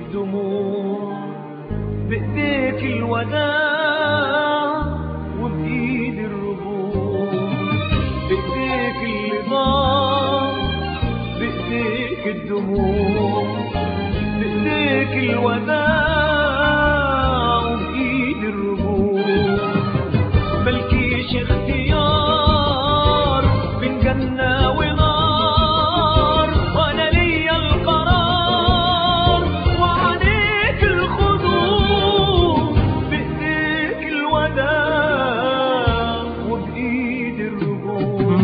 الدموع بإيديك الوداع وبإيد الرجوع بإيديك اللي ضاع بإيديك الدموع بإيديك الوداع وبإيد الرجوع ملكيش اختيار بين جنة ونار وانا ليا القرار وعليك الخضوع بايديك الوداع وبايد الرجوع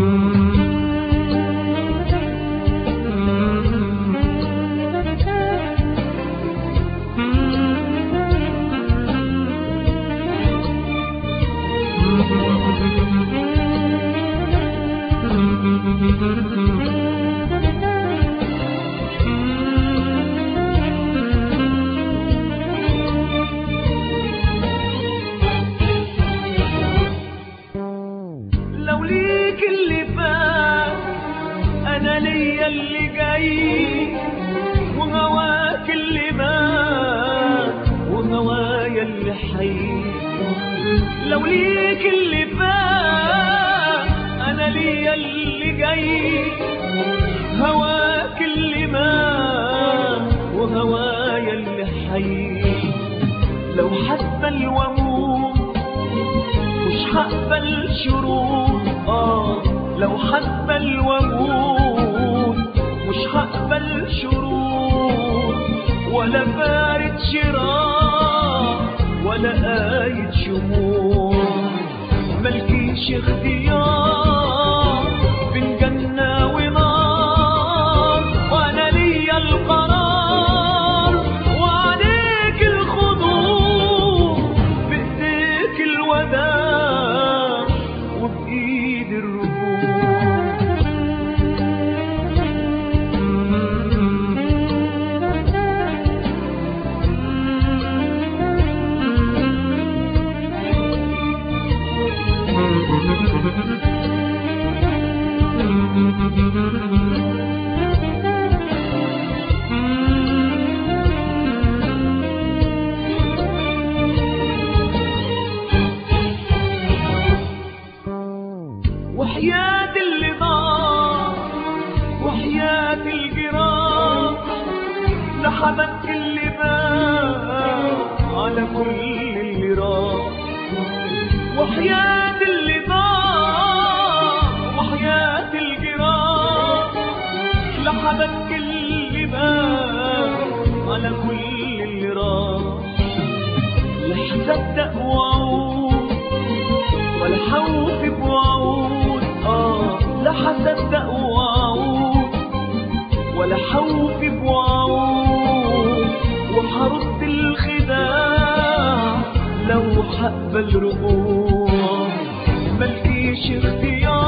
لو ليك اللي فات انا ليا اللي جاي وهواك اللي مات وهوايا اللي حي لو ليك اللي فات انا ليا اللي جاي هواك اللي مات وهوايا اللي حي لو حتى واموت مش هقبل شروط اه لو هقبل واموت مش هقبل شروط ولا فارد شراء ولا آية شموع ملكيش اختيار بين جنة ونار وانا ليا القرار وعليك الخضوع بايديك الوداع وبايد الرجوع وحياة اللي ضاع وحياة الجراح لحمك اللي بان على كل اللي راح وحياة اللي ضاع وحياة الجراح لحمك اللي بان على كل اللي راح لا هصدق واعود ولا خوف بوعود اه لا هصدق واعود ولا خوف بوعود وهرد الخداع لو هقبل رجوع ملكيش اختيار